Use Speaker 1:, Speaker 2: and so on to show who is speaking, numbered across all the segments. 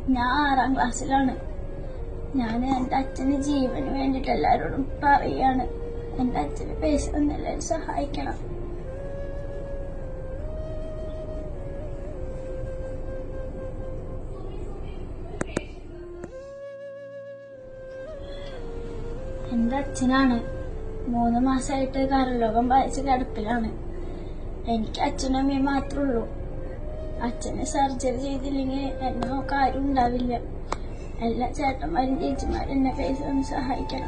Speaker 1: ഞാൻ ആറാം ക്ലാസ്സിലാണ് ഞാൻ എന്റെ അച്ഛന് ജീവന് വേണ്ടിട്ട് എല്ലാരോടും പറയാണ് എന്റെ അച്ഛന് പൈസ ഒന്നെല്ലാവരും സഹായിക്കണം എന്റെ അച്ഛനാണ് മൂന്ന് മാസമായിട്ട് കരലോകം വായിച്ച് കിടപ്പിലാണ് എനിക്ക് അച്ഛനും അമ്മയും മാത്രമേ ഉള്ളൂ അച്ഛന് സർജറി ചെയ്തില്ലെങ്കിൽ എന്നെ നോക്കാൻ ആരും ഉണ്ടാവില്ല എല്ലാ ചേട്ടന്മാരും ചേച്ചിമാരും എന്നെ പൈസ ഒന്ന് സഹായിക്കണം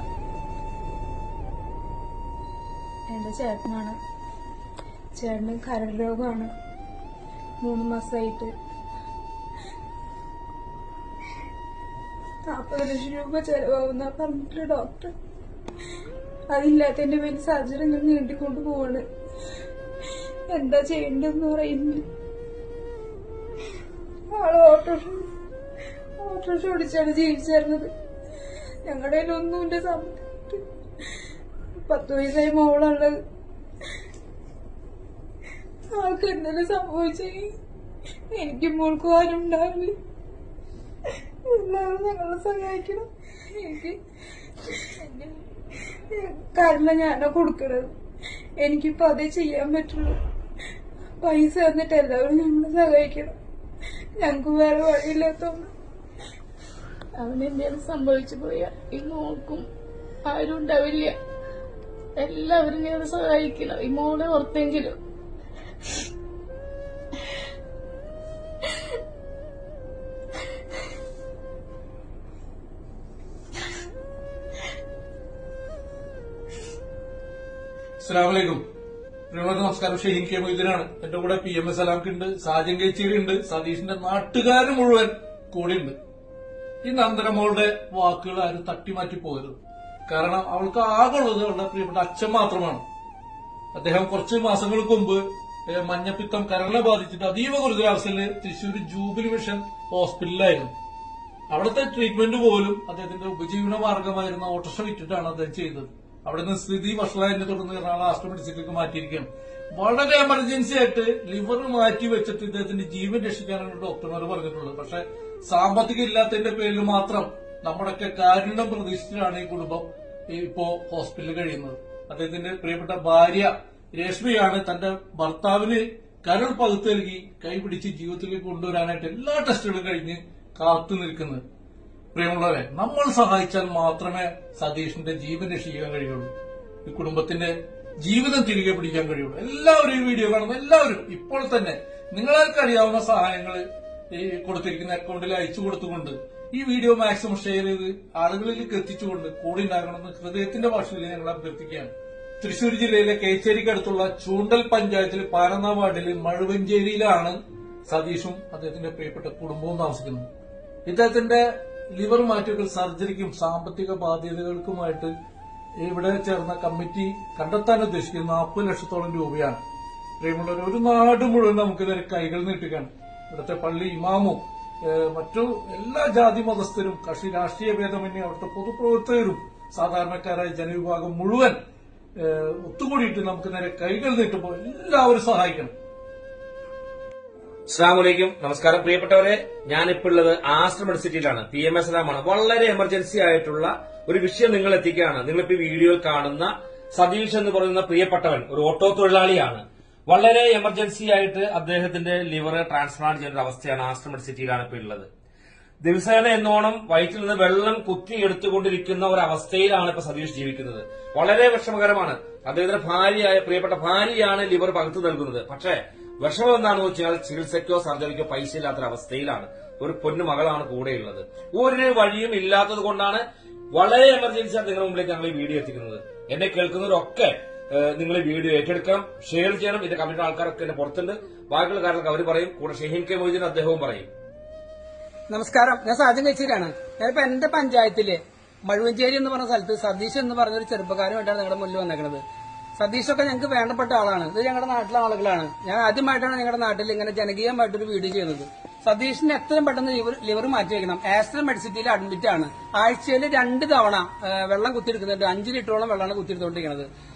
Speaker 2: എന്റെ ചേട്ടനാണ് ചേട്ടന് കരൾ രോഗമാണ് മൂന്ന് മാസമായിട്ട് നാൽപ്പത് ലക്ഷം രൂപ ചെലവാകുന്ന പറഞ്ഞിട്ടുള്ള ഡോക്ടർ അതില്ലാത്തതിന്റെ പേരിൽ സർജറി ഇങ്ങനെ നീട്ടിക്കൊണ്ട് പോവാണ് എന്താ ചെയ്യേണ്ടതെന്ന് പറയുന്നില്ല ആള് ഓട്ടോറിക്ഷ ഓട്ടോറിക്ഷ ഓടിച്ചാണ് ജീവിച്ചിരുന്നത് ഞങ്ങളുടെ കയ്യിലൊന്നുമില്ല സമ്പത്ത് പത്ത് വയസ്സായി മോളുള്ളത് ആൾക്ക് എന്തെങ്കിലും സംഭവിച്ചെങ്കിൽ എനിക്ക് മോൾക്കും ആരും ഉണ്ടാവില്ല എല്ലാവരും ഞങ്ങളെ സഹായിക്കണം എനിക്ക് എന്റെ കാരണം ഞാനാ കൊടുക്കണത് എനിക്കിപ്പോ അതേ ചെയ്യാൻ പറ്റുള്ളൂ പൈസ തന്നിട്ട് എല്ലാവരും ഞങ്ങളെ സഹായിക്കണം ഞങ്ങക്ക് വേറെ വഴിയില്ലാത്തോണ്ട്
Speaker 1: അവന് എന്തെങ്കിലും സംഭവിച്ചു പോയാൽ ഈ മോൾക്കും ആരും ഉണ്ടാവില്ല എല്ലാവരും ഞങ്ങളെ സഹായിക്കണം ഈ മോളെ ഓർത്തെങ്കിലും
Speaker 3: അസ്സലാമലൈക്കും പ്രിയമുള്ള നമസ്കാരം ഷെയ്ൻ കെ മൊയ്തീനാണ് എന്റെ കൂടെ പി എം എസ് സലാംക്ക് ഉണ്ട് സാജൻ കേച്ചേരി ഉണ്ട് സതീഷിന്റെ നാട്ടുകാർ മുഴുവൻ കൂടെയുണ്ട് ഈ നന്ദനമോളുടെ വാക്കുകൾ ആരും തട്ടിമാറ്റി പോകരുത് കാരണം അവൾക്ക് ആകുള്ളത് അവളുടെ പ്രിയപ്പെട്ട അച്ഛൻ മാത്രമാണ് അദ്ദേഹം കുറച്ച് മാസങ്ങൾക്ക് മുമ്പ് ഏഹ്, മഞ്ഞപ്പിത്തം കരളിനെ ബാധിച്ചിട്ട് അതീവ ഗുരുതരാവസ്ഥയിൽ തൃശൂർ ജൂബിലി മിഷൻ ഹോസ്പിറ്റലിലായിരുന്നു അവിടുത്തെ ട്രീറ്റ്മെന്റ് പോലും അദ്ദേഹത്തിന്റെ ഉപജീവന മാർഗമായിരുന്ന ഓട്ടോറിക്ഷ വിറ്റിട്ടാണ് അദ്ദേഹം ചെയ്തത് അവിടെ നിന്ന് സ്ഥിതി വഷളായതിനെ തുടർന്ന് എറണാകുളം ആസ്റ്റർ മെഡിസിറ്റിലേക്ക് മാറ്റിയിരിക്കുകയാണ് വളരെ എമർജൻസി ആയിട്ട് ലിവർ മാറ്റി വെച്ചിട്ട് ഇദ്ദേഹത്തിന്റെ ജീവൻ രക്ഷിക്കാനാണ് ഡോക്ടർമാർ പറഞ്ഞിട്ടുള്ളത് പക്ഷെ സാമ്പത്തികം ഇല്ലാത്തതിന്റെ പേരിൽ മാത്രം നമ്മുടെയൊക്കെ കാരുണ്യം പ്രതീക്ഷിച്ചിട്ടാണ് ഈ കുടുംബം ഇപ്പോ ഹോസ്പിറ്റലിൽ കഴിയുന്നത് അദ്ദേഹത്തിന്റെ പ്രിയപ്പെട്ട ഭാര്യ രേഷ്മയാണ് തന്റെ ഭർത്താവിന് കരൾ പകുത്ത് നൽകി കൈപിടിച്ച് ജീവിതത്തിലേക്ക് കൊണ്ടുവരാനായിട്ട് എല്ലാ ടെസ്റ്റുകളും കഴിഞ്ഞ് കാത്തു നിൽക്കുന്നത് പ്രിയമുള്ളവരെ നമ്മൾ സഹായിച്ചാൽ മാത്രമേ സതീഷിന്റെ ജീവൻ രക്ഷിക്കാൻ കഴിയുള്ളൂ ഈ കുടുംബത്തിന്റെ ജീവിതം തിരികെ പിടിക്കാൻ കഴിയുള്ളൂ എല്ലാവരും ഈ വീഡിയോ കാണുന്ന എല്ലാവരും ഇപ്പോൾ തന്നെ നിങ്ങൾക്ക് അറിയാവുന്ന സഹായങ്ങൾ ഈ കൊടുത്തിരിക്കുന്ന അക്കൗണ്ടിൽ അയച്ചു കൊടുത്തുകൊണ്ട് ഈ വീഡിയോ മാക്സിമം ഷെയർ ചെയ്ത് ആളുകളിലേക്ക് എത്തിച്ചുകൊണ്ട് കൂടി ഉണ്ടാകണമെന്ന് ഹൃദയത്തിന്റെ ഭാഷയിൽ ഞങ്ങൾ അഭ്യർത്ഥിക്കുകയാണ് തൃശൂർ ജില്ലയിലെ കേച്ചേരിക്കടുത്തുള്ള ചൂണ്ടൽ പഞ്ചായത്തിൽ പാനന്ന വാർഡിലെ മഴുവഞ്ചേരിയിലാണ് സതീഷും അദ്ദേഹത്തിന്റെ പ്രിയപ്പെട്ട കുടുംബവും താമസിക്കുന്നത് ഇദ്ദേഹത്തിന്റെ ലിവർ മാറ്റിവെക്കൽ സർജറിക്കും സാമ്പത്തിക ബാധ്യതകൾക്കുമായിട്ട് ഇവിടെ ചേർന്ന കമ്മിറ്റി കണ്ടെത്താൻ ഉദ്ദേശിക്കുന്ന നാൽപ്പത് ലക്ഷത്തോളം രൂപയാണ് പ്രിയമുള്ളവർ ഒരു നാട് മുഴുവൻ നമുക്ക് നേരെ കൈകൾ നീട്ടുകയാണ് ഇവിടുത്തെ പള്ളി ഇമാമും ഏഹ്, മറ്റു എല്ലാ ജാതി മതസ്ഥരും കക്ഷി രാഷ്ട്രീയ ഭേദമന്യേ അവിടുത്തെ പൊതുപ്രവർത്തകരും സാധാരണക്കാരായ ജനവിഭാഗം മുഴുവൻ ഏഹ്, ഒത്തുകൂടിയിട്ട് നമുക്ക് നേരെ കൈകൾ നീട്ടുമ്പോൾ എല്ലാവരും സഹായിക്കണം
Speaker 4: അസ്സാമലൈക്കും നമസ്കാരം പ്രിയപ്പെട്ടവരെ ഞാനിപ്പോൾ ഉള്ളത് ആസ്റ്റർ മെഡിസിറ്റിയിലാണ് പി എം എസ് ആണ് വളരെ എമർജൻസി ആയിട്ടുള്ള ഒരു വിഷയം നിങ്ങൾ എത്തിക്കുകയാണ് നിങ്ങളിപ്പോ ഈ വീഡിയോയിൽ കാണുന്ന സതീഷ് എന്ന് പറയുന്ന പ്രിയപ്പെട്ടവൻ ഒരു ഓട്ടോ തൊഴിലാളിയാണ് വളരെ എമർജൻസി ആയിട്ട് അദ്ദേഹത്തിന്റെ ലിവർ ട്രാൻസ്പ്ലാന്റ് ചെയ്യുന്ന ഒരു അവസ്ഥയാണ് ആസ്റ്റർ മെഡിസിറ്റിയിലാണ് ഇപ്പോൾ ഉള്ളത് ദിവസേന എന്നോണം വയറ്റിൽ നിന്ന് വെള്ളം കുത്തി എടുത്തുകൊണ്ടിരിക്കുന്ന ഒരു അവസ്ഥയിലാണ് ഇപ്പൊ സതീഷ് ജീവിക്കുന്നത് വളരെ വിഷമകരമാണ് അദ്ദേഹത്തിന്റെ ഭാര്യയായ പ്രിയപ്പെട്ട ഭാര്യയാണ് ലിവർ പകുത്തു നൽകുന്നത് പക്ഷേ വിഷമം എന്താണെന്ന് വെച്ചാൽ ചികിത്സയ്ക്കോ സർജറിക്കോ പൈസ ഇല്ലാത്തൊരവസ്ഥയിലാണ് ഒരു പൊന്നു മകളാണ് കൂടെയുള്ളത് ഒരു വഴിയും ഇല്ലാത്തത് കൊണ്ടാണ് വളരെ എമർജൻസി ആയിട്ട് നിങ്ങളുടെ മുമ്പിലേക്ക് ഞങ്ങൾ ഈ വീഡിയോ എത്തിക്കുന്നത് എന്നെ കേൾക്കുന്നവരൊക്കെ ഏഹ്, നിങ്ങൾ ഈ വീഡിയോ ഏറ്റെടുക്കണം ഷെയർ ചെയ്യണം ഇതിന്റെ കമ്മിറ്റി ആൾക്കാരൊക്കെ എന്റെ പുറത്തുണ്ട് ബാക്കിയുള്ള കാര്യങ്ങളൊക്കെ അവർ പറയും കൂടെ ഷഹീൻ കെ മൊയ്തീൻ അദ്ദേഹവും പറയും
Speaker 5: നമസ്കാരം ഞാൻ സാജൻ കഴിച്ചിട്ടാണ് ഞാനിപ്പോ എന്റെ പഞ്ചായത്തില് മഴുവഞ്ചേരി എന്ന് പറഞ്ഞ സ്ഥലത്ത് സതീഷ് എന്ന് പറഞ്ഞ ഒരു ചെറുപ്പക്കാരുമായിട്ടാണ് നിങ്ങളുടെ മുന്നിൽ വന്നേക്കുന്നത് സതീഷൊക്കെ ഞങ്ങൾക്ക് വേണ്ടപ്പെട്ട ആളാണ് ഇത് ഞങ്ങളുടെ നാട്ടിലെ ആളുകളാണ് ഞാൻ ആദ്യമായിട്ടാണ് ഞങ്ങളുടെ നാട്ടിൽ ഇങ്ങനെ ജനകീയമായിട്ടൊരു വീഡിയോ ചെയ്യുന്നത് സതീഷിന് എത്രയും പെട്ടെന്ന് ലിവർ ലിവർ മാറ്റി വെക്കണം ആസ്റ്റർ മെഡിസിറ്റിയിൽ അഡ്മിറ്റ് ആണ് ആഴ്ചയിൽ രണ്ട് തവണ ആ, വെള്ളം കുത്തിയെടുക്കുന്നുണ്ട് അഞ്ച് ലിറ്ററോളം വെള്ളമാണ് കുത്തിയെടുത്തോണ്ടിരിക്കുന്നത്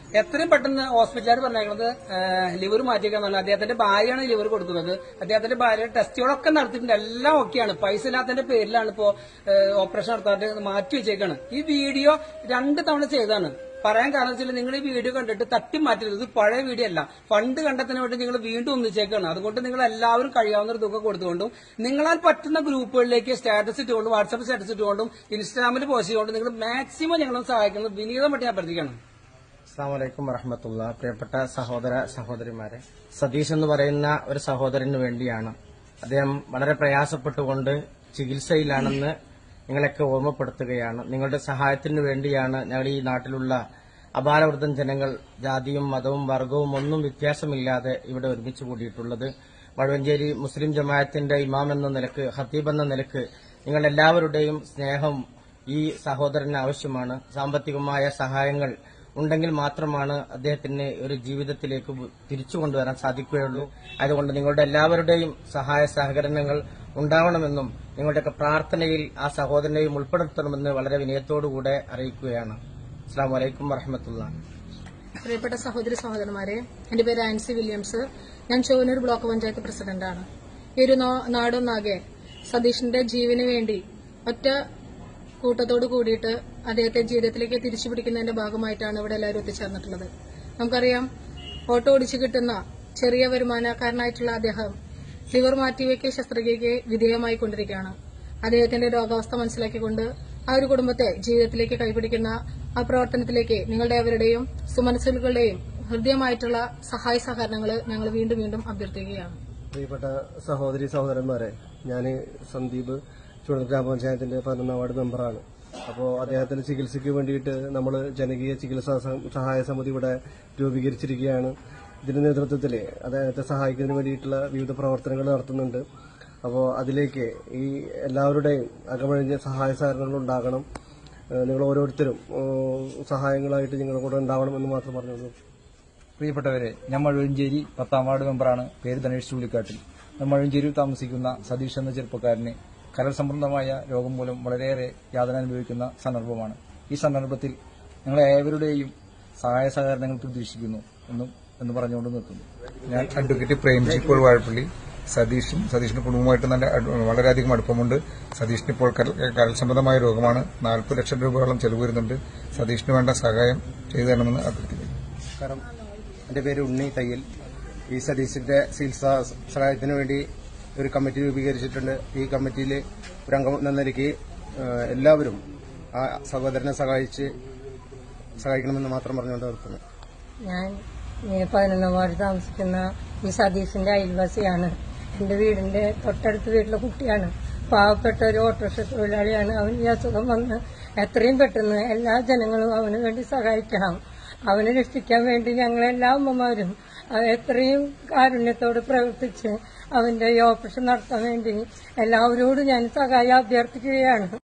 Speaker 5: എത്രയും പെട്ടെന്ന് ഹോസ്പിറ്റലുകാർ പറഞ്ഞേക്കുന്നത് ലിവർ മാറ്റിയേക്കാന്നുള്ള അദ്ദേഹത്തിന്റെ ഭാര്യയാണ് ലിവർ കൊടുക്കുന്നത് അദ്ദേഹത്തിന്റെ ഭാര്യ ടെസ്റ്റുകളൊക്കെ നടത്തിയിട്ടുണ്ട് എല്ലാം ഓക്കെയാണ് പൈസ ഇല്ലാത്തതിന്റെ പേരിലാണ് ഇപ്പോ ഓപ്പറേഷൻ നടത്താണ്ട് മാറ്റി വെച്ചേക്കാണ് ഈ വീഡിയോ രണ്ട് തവണ ചെയ്തതാണ് പറയാൻ കാരണം വെച്ചാൽ നിങ്ങൾ ഈ വീഡിയോ കണ്ടിട്ട് തട്ടി മാറ്റരുത് ഇത് പഴയ വീഡിയോ അല്ല ഫണ്ട് കണ്ടെത്തിന് വേണ്ടി നിങ്ങൾ വീണ്ടും ഒന്നിച്ചേക്കാണ് അതുകൊണ്ട് നിങ്ങൾ എല്ലാവരും കഴിയാവുന്ന ഒരു തുക കൊടുത്തുകൊണ്ടും നിങ്ങളാൽ പറ്റുന്ന ഗ്രൂപ്പുകളിലേക്ക് സ്റ്റാറ്റസ് ഇട്ടുകൊണ്ടും വാട്സാപ്പ് സ്റ്റാറ്റസ് ഇട്ടുകൊണ്ടും ഇൻസ്റ്റാഗ്രാമിൽ പോസ്റ്റ് ചെയ്തുകൊണ്ടും നിങ്ങൾ മാക്സിമം ഞങ്ങളെ സഹായിക്കുന്നത് വിനീതമായിട്ട് ഞാൻ അഭ്യർത്ഥിക്കണം
Speaker 6: അസ്സാം വലൈക്കും വറഹമത്തുള്ള പ്രിയപ്പെട്ട സഹോദര സഹോദരിമാരെ സതീഷ് എന്ന് പറയുന്ന ഒരു സഹോദരന് വേണ്ടിയാണ് അദ്ദേഹം വളരെ പ്രയാസപ്പെട്ടുകൊണ്ട് ചികിത്സയിലാണെന്ന് നിങ്ങളൊക്കെ ഓർമ്മപ്പെടുത്തുകയാണ് നിങ്ങളുടെ സഹായത്തിന് വേണ്ടിയാണ് ഞങ്ങൾ ഈ നാട്ടിലുള്ള അപാരവൃദ്ധം ജനങ്ങൾ ജാതിയും മതവും വർഗവും ഒന്നും വ്യത്യാസമില്ലാതെ ഇവിടെ ഒരുമിച്ച് കൂടിയിട്ടുള്ളത് വഴുവഞ്ചേരി മുസ്ലിം ജമാഅത്തിന്റെ ഇമാം എന്ന നിലക്ക് ഹത്തീബ് എന്ന നിലക്ക് നിങ്ങൾ എല്ലാവരുടെയും സ്നേഹം ഈ സഹോദരന് ആവശ്യമാണ് സാമ്പത്തികമായ സഹായങ്ങൾ ഉണ്ടെങ്കിൽ മാത്രമാണ് അദ്ദേഹത്തിന് ഒരു ജീവിതത്തിലേക്ക് തിരിച്ചു കൊണ്ടുവരാൻ സാധിക്കുകയുള്ളൂ അതുകൊണ്ട് നിങ്ങളുടെ എല്ലാവരുടെയും സഹായ സഹകരണങ്ങൾ ഉണ്ടാവണമെന്നും നിങ്ങളുടെയൊക്കെ പ്രാർത്ഥനയിൽ ആ സഹോദരനെയും ഉൾപ്പെടുത്തണമെന്ന് വളരെ വിനയത്തോടുകൂടെ അറിയിക്കുകയാണ് അസ്സാം വലൈക്കും വറഹമത്തുള്ള
Speaker 7: പ്രിയപ്പെട്ട സഹോദരി സഹോദരന്മാരെ എന്റെ പേര് ആൻസി വില്യംസ് ഞാൻ ചുവന്നൂർ ബ്ലോക്ക് പഞ്ചായത്ത് പ്രസിഡന്റാണ് ഈ ഒരു നാ- നാടൊന്നാകെ സതീഷിന്റെ ജീവന് വേണ്ടി ഒറ്റ കൂട്ടത്തോട് കൂടിയിട്ട് അദ്ദേഹത്തെ ജീവിതത്തിലേക്ക് തിരിച്ചു പിടിക്കുന്നതിന്റെ ഭാഗമായിട്ടാണ് ഇവിടെ എല്ലാവരും എത്തിച്ചേർന്നിട്ടുള്ളത് നമുക്കറിയാം ഓട്ടോ ഓടിച്ചു കിട്ടുന്ന ചെറിയ വരുമാനക്കാരനായിട്ടുള്ള അദ്ദേഹം ലിവർ മാറ്റിവെക്കൽ ശസ്ത്രക്രിയയ്ക്ക് വിധേയമായി കൊണ്ടിരിക്കുകയാണ് അദ്ദേഹത്തിന്റെ രോഗാവസ്ഥ മനസ്സിലാക്കിക്കൊണ്ട് ആ ഒരു കുടുംബത്തെ ജീവിതത്തിലേക്ക് കൈപിടിക്കുന്ന ആ പ്രവർത്തനത്തിലേക്ക് നിങ്ങളുടെ അവരുടെയും സുമനസ്സുകളുടെയും ഹൃദയമായിട്ടുള്ള സഹായ സഹകരണങ്ങൾ ഞങ്ങൾ വീണ്ടും വീണ്ടും അഭ്യർത്ഥിക്കുകയാണ്
Speaker 8: പ്രിയപ്പെട്ട സഹോദരി സഹോദരന്മാരെ ഞാൻ സന്ദീപ് ചുവട ഗ്രാമപഞ്ചായത്തിന്റെ പതിനൊന്നാം വാർഡ് മെമ്പറാണ് അപ്പോൾ അദ്ദേഹത്തിന്റെ ചികിത്സയ്ക്ക് വേണ്ടിയിട്ട് നമ്മൾ ജനകീയ ചികിത്സാ സ- സഹായ സമിതി ഇവിടെ രൂപീകരിച്ചിരിക്കുകയാണ് ഇതിന്റെ നേതൃത്വത്തിൽ അദ്ദേഹത്തെ സഹായിക്കുന്നതിന് വേണ്ടിയിട്ടുള്ള വിവിധ പ്രവർത്തനങ്ങൾ നടത്തുന്നുണ്ട് അപ്പോൾ അതിലേക്ക് ഈ എല്ലാവരുടെയും അകമഴിഞ്ഞ സഹായ സഹകരണങ്ങൾ ഉണ്ടാകണം ഏഹ് നിങ്ങൾ ഓരോരുത്തരും ഏഹ് സഹായങ്ങളായിട്ട് നിങ്ങളുടെ കൂടെ ഉണ്ടാവണം എന്ന് മാത്രം പറഞ്ഞോളൂ
Speaker 9: പ്രിയപ്പെട്ടവരെ ഞാൻ മഴുവഞ്ചേരി പത്താം വാർഡ് മെമ്പറാണ് പേര് ധനേഷ് ചുള്ളിക്കാട്ടിൽ ഞാൻ മഴുവഞ്ചേരിയിൽ താമസിക്കുന്ന സതീഷ് എന്ന ചെറുപ്പക്കാരന് കരൾ സംബന്ധമായ രോഗം മൂലം വളരെയേറെ യാതന അനുഭവിക്കുന്ന സന്ദർഭമാണ് ഈ സന്ദർഭത്തിൽ ഞങ്ങളെ ഏവരുടെയും സഹായ സഹകരണങ്ങൾ പ്രതീക്ഷിക്കുന്നു എന്നും എന്ന് പറഞ്ഞുകൊണ്ട് നിർത്തുന്നു
Speaker 10: ഞാൻ അഡ്വക്കേറ്റ് പ്രേംജി ഇപ്പോൾ വാഴപ്പള്ളി സതീഷും സതീഷിന്റെ കുടുംബവുമായിട്ട് നല്ല അടു- വളരെയധികം അടുപ്പമുണ്ട് സതീഷിന് ഇപ്പോൾ കരൾ കരൾ സംബന്ധമായ രോഗമാണ് നാൽപ്പത് ലക്ഷം രൂപയോളം ചെലവ് വരുന്നുണ്ട് സതീഷിന് വേണ്ട സഹായം ചെയ്തു തരണമെന്ന് അഭ്യർത്ഥിക്കുന്നു
Speaker 6: നമസ്കാരം എന്റെ പേര് ഉണ്ണി തയ്യൽ ഈ സതീശിന്റെ ചികിത്സാ സഹായത്തിന് വേണ്ടി ഒരു കമ്മിറ്റി രൂപീകരിച്ചിട്ടുണ്ട് ഈ കമ്മിറ്റിയിൽ ഒരു അംഗം എന്ന നിലയ്ക്ക് ഏഹ്, എല്ലാവരും ആ സഹോദരനെ സഹായിച്ച് സഹായിക്കണമെന്ന് മാത്രം പറഞ്ഞുകൊണ്ട് നിർത്തുന്നു
Speaker 11: ഞാൻ ഈ പതിനൊന്നാം വാർഡ് താമസിക്കുന്ന ഈ സതീഷിന്റെ അയൽവാസിയാണ് എന്റെ വീടിന്റെ തൊട്ടടുത്ത വീട്ടിലെ കുട്ടിയാണ് പാവപ്പെട്ട ഒരു ഓട്ടോറിക്ഷ തൊഴിലാളിയാണ് അവന് ഈ അസുഖം വന്ന് എത്രയും പെട്ടെന്ന് എല്ലാ ജനങ്ങളും അവന് വേണ്ടി സഹായിക്കണം അവനെ രക്ഷിക്കാൻ വേണ്ടി ഞങ്ങൾ എല്ലാ അമ്മമാരും അത് എത്രയും കാരുണ്യത്തോട് പ്രവർത്തിച്ച് അവന്റെ ഈ ഓപ്പറേഷൻ നടത്താൻ വേണ്ടി എല്ലാവരോടും ഞാൻ സഹായം അഭ്യർത്ഥിക്കുകയാണ്